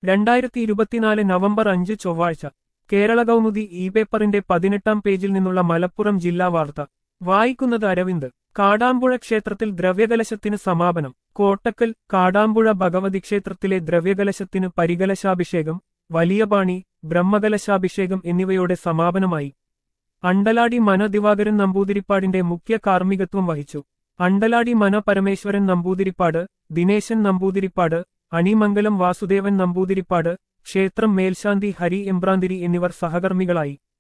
രണ്ടായിരത്തി ഇരുപത്തിനാല് നവംബർ അഞ്ച് ചൊവ്വാഴ്ച കേരള കൗമുദി ഇ പേപ്പറിന്റെ പതിനെട്ടാം പേജിൽ നിന്നുള്ള മലപ്പുറം ജില്ലാ വാർത്ത വായിക്കുന്നത് അരവിന്ദ് കാടാമ്പുഴ ക്ഷേത്രത്തിൽ ദ്രവ്യകലശത്തിന് സമാപനം കോട്ടക്കൽ കാടാമ്പുഴ ഭഗവതി ക്ഷേത്രത്തിലെ ദ്രവ്യകലശത്തിന് പരികലശാഭിഷേകം വലിയപാണി ബ്രഹ്മകലശാഭിഷേകം എന്നിവയോടെ സമാപനമായി അണ്ടലാടി മന ദിവാകരൻ നമ്പൂതിരിപ്പാടിന്റെ മുഖ്യ കാർമ്മികത്വം വഹിച്ചു അണ്ടലാടി മന പരമേശ്വരൻ നമ്പൂതിരിപ്പാട് ദിനേശൻ നമ്പൂതിരിപ്പാട് അണിമംഗലം വാസുദേവൻ നമ്പൂതിരിപ്പാട് ക്ഷേത്രം മേൽശാന്തി ഹരി എംബ്രാന്തിരി എന്നിവർ സഹകർമ്മികളായി